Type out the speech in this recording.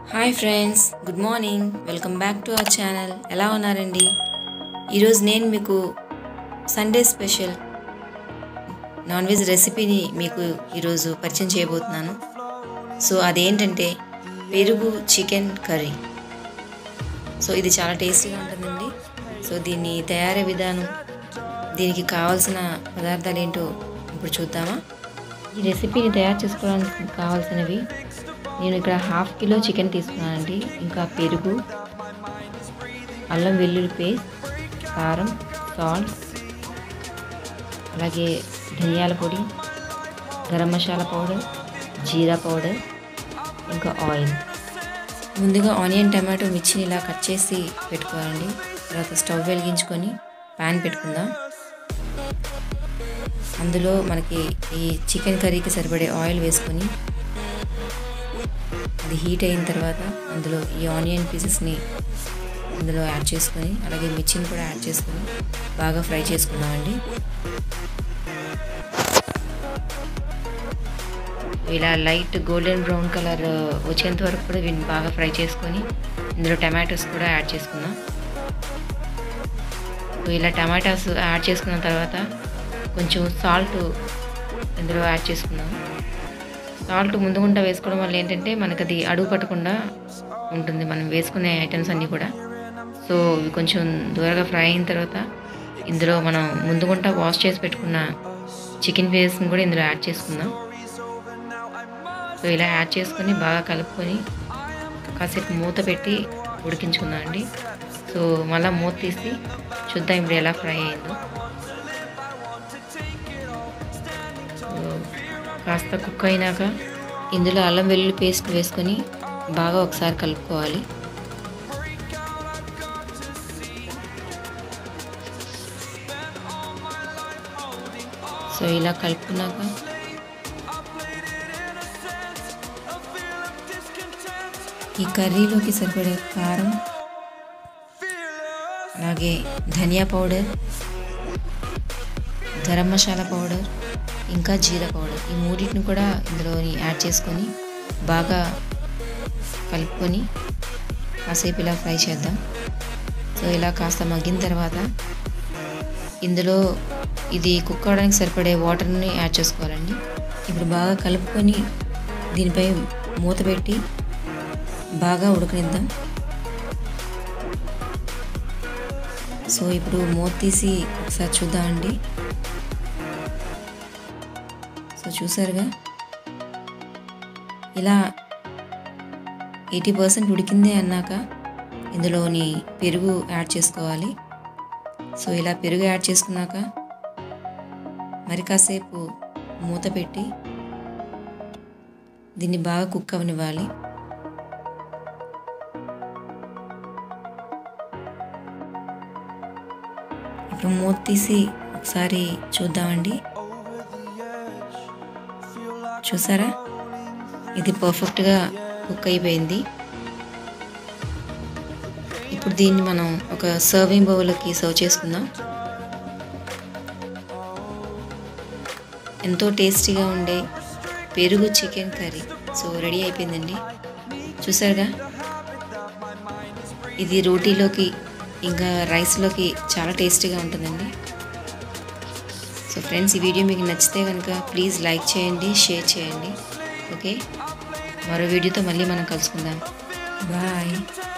hi friends good morning welcome back to our channel ఎలా ఉన్నారండి ఈరోజు నేను మీకు సండే స్పెషల్ నాన్ వెజ్ రెసిపీని మీకు ఈరోజు పరిచయం చేయబోతున్నాను సో అదేంటంటే పెరుగు చికెన్ కర్రీ సో ఇది చాలా టేస్టీగా ఉంటుందండి సో దీన్ని తయారీ విధానం దీనికి కావాల్సిన పదార్థాలు ఏంటో ఇప్పుడు చూద్దామా ఈ రెసిపీని తయారు చేసుకోవడానికి కావాల్సినవి నేను ఇక్కడ హాఫ్ కిలో చికెన్ తీసుకున్నానండి ఇంకా పెరుగు అల్లం వెల్లుల్లి పేస్ట్ కారం సాల్ట్ అలాగే ధనియాల పొడి గరం మసాలా పౌడర్ జీరా పౌడర్ ఇంకా ఆయిల్ ముందుగా ఆనియన్ టమాటో మిర్చిని ఇలా కట్ చేసి పెట్టుకోవాలండి తర్వాత స్టవ్ వెలిగించుకొని ప్యాన్ పెట్టుకుందాం అందులో మనకి ఈ చికెన్ కర్రీకి సరిపడే ఆయిల్ వేసుకొని అది హీట్ అయిన తర్వాత అందులో ఈ ఆనియన్ పీసెస్ని అందులో యాడ్ చేసుకొని అలాగే మిర్చిని కూడా యాడ్ చేసుకొని బాగా ఫ్రై చేసుకుందామండి ఇలా లైట్ గోల్డెన్ బ్రౌన్ కలర్ వచ్చేంత వరకు కూడా వీటిని బాగా ఫ్రై చేసుకొని ఇందులో టమాటోస్ కూడా యాడ్ చేసుకుందాం ఇలా టమాటాస్ యాడ్ చేసుకున్న తర్వాత కొంచెం సాల్ట్ ఇందులో యాడ్ చేసుకుందాం సాల్ట్ ముందుగుంటా వేసుకోవడం వల్ల ఏంటంటే మనకు అది అడుగు పట్టకుండా ఉంటుంది మనం వేసుకునే ఐటమ్స్ అన్నీ కూడా సో ఇవి కొంచెం దూరగా ఫ్రై అయిన తర్వాత ఇందులో మనం ముందుగుంటా వాష్ చేసి పెట్టుకున్న చికెన్ పీసెస్ని కూడా ఇందులో యాడ్ చేసుకుందాం సో ఇలా యాడ్ చేసుకొని బాగా కలుపుకొని కాసేపు మూత పెట్టి ఉడికించుకుందాం అండి సో మళ్ళీ మూత తీసి చూద్దాం ఇప్పుడు ఎలా ఫ్రై అయిందో కాస్త కుక్ అయినాక ఇందులో అల్లం వెల్లుల్లి పేస్ట్ వేసుకొని బాగా ఒకసారి కలుపుకోవాలి సో ఇలా కలుపుకున్నాక ఈ కర్రీలోకి సరిపడే కారం అలాగే ధనియా పౌడర్ గరం మసాలా పౌడర్ ఇంకా జీరా పౌడర్ ఈ మూడింటిని కూడా ఇందులోని యాడ్ చేసుకొని బాగా కలుపుకొని కాసేపు ఇలా ఫ్రై చేద్దాం సో ఇలా కాస్త మగ్గిన తర్వాత ఇందులో ఇది కుక్ అవడానికి సరిపడే వాటర్ని యాడ్ చేసుకోవాలండి ఇప్పుడు బాగా కలుపుకొని దీనిపై మూత పెట్టి బాగా ఉడకనిద్దాం సో ఇప్పుడు మూత తీసి ఒకసారి చూద్దామండి సో చూసారుగా ఇలా ఎయిటీ పర్సెంట్ ఉడికింది అన్నాక ఇందులోని పెరుగు యాడ్ చేసుకోవాలి సో ఇలా పెరుగు యాడ్ చేసుకున్నాక మరి కాసేపు మూత పెట్టి దీన్ని బాగా కుక్ అవనివ్వాలి ఇప్పుడు మూత తీసి ఒకసారి చూద్దామండి చూసారా ఇది పర్ఫెక్ట్గా కుక్ అయిపోయింది ఇప్పుడు దీన్ని మనం ఒక సర్వింగ్ బౌల్కి సర్వ్ చేసుకుందాం ఎంతో టేస్టీగా ఉండే పెరుగు చికెన్ కర్రీ సో రెడీ అయిపోయిందండి చూసారుగా ఇది రోటీలోకి ఇంకా రైస్లోకి చాలా టేస్టీగా ఉంటుందండి సో ఫ్రెండ్స్ ఈ వీడియో మీకు నచ్చితే కనుక ప్లీజ్ లైక్ చేయండి షేర్ చేయండి ఓకే మరో వీడియోతో మళ్ళీ మనం కలుసుకుందాం బాయ్